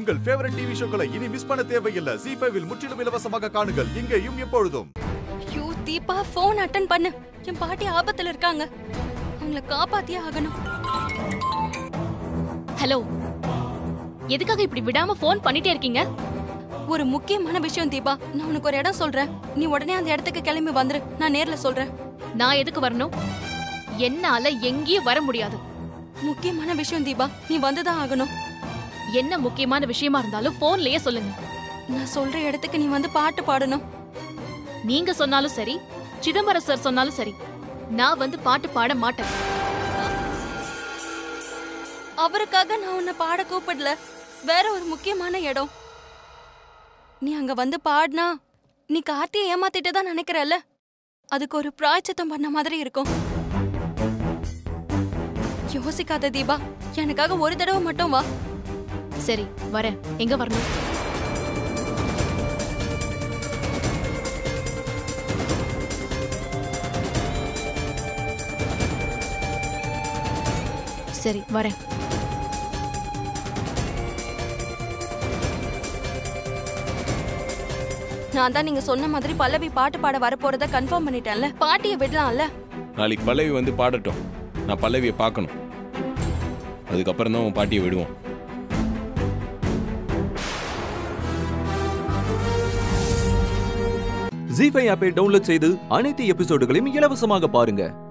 உங்கள் favourite TV ஷோக்களை இனி miss பண்ண தேவையில்லை ஜி ஃபைவில் முற்றிலும் இலவசமாக காணுங்கள் இங்கேயும் எப்பொழுதும் ஐயோ தீபா ஃபோன் அட்டன் பண்ணு என் பாட்டி ஆபத்துல இருக்காங்க அவங்கள காப்பாத்தியே ஆகணும் ஹலோ எதுக்காக இப்படி விடாம ஃபோன் பண்ணிட்டே இருக்கீங்க ஒரு முக்கியமான விஷயம் தீபா நான் உனக்கு ஒரு இடம் சொல்றேன் நீ உடனே அந்த இடத்துக்கு கிளம்பி வந்துரு நான் நேர்ல சொல்றேன் நான் எதுக்கு வரணும் என்னால எங்கேயும் வர முடியாது முக்கியமான விஷயம் தீபா நீ வந்துதான் ஆகணும் என்ன முக்கியமான விஷயமா இருந்தாலும் போன்லயே சொல்லுங்க நான் சொல்ற இடத்துக்கு நீ வந்து பாட்டு பாடணும் நீங்க சொன்னாலும் சரி சிதம்பரம் சார் சொன்னாலும் சரி நான் வந்து பாட்டு பாட மாட்டேன் அவருக்காக நான் உன்னை பாட கூப்பிடல வேற ஒரு முக்கியமான இடம் நீ அங்க வந்து பாடினா நீ கார்த்தியை ஏமாத்திட்டு தான் நினைக்கிறல்ல அதுக்கு ஒரு பிராய்ச்சித்தம் பண்ண மாதிரி இருக்கும் யோசிக்காத தீபா எனக்காக ஒரு தடவை மட்டும் வா சரி வரேன் எங்க வரணும் சரி வரேன் நான் தான் நீங்க சொன்ன மாதிரி பல்லவி பாட்டு பாட வரப்போறத கன்ஃபார்ம் பண்ணிட்டேன்ல பாட்டியை விடலாம்ல நாளைக்கு பல்லவி வந்து பாடட்டும் நான் பல்லவியை பார்க்கணும் அதுக்கப்புறம் தான் உன் பாட்டியை விடுவோம் ஜி ஃபைவ் ஆப்பை டவுன்லோட் செய்து அனைத்து எபிசோடுகளையும் இலவசமாக பாருங்க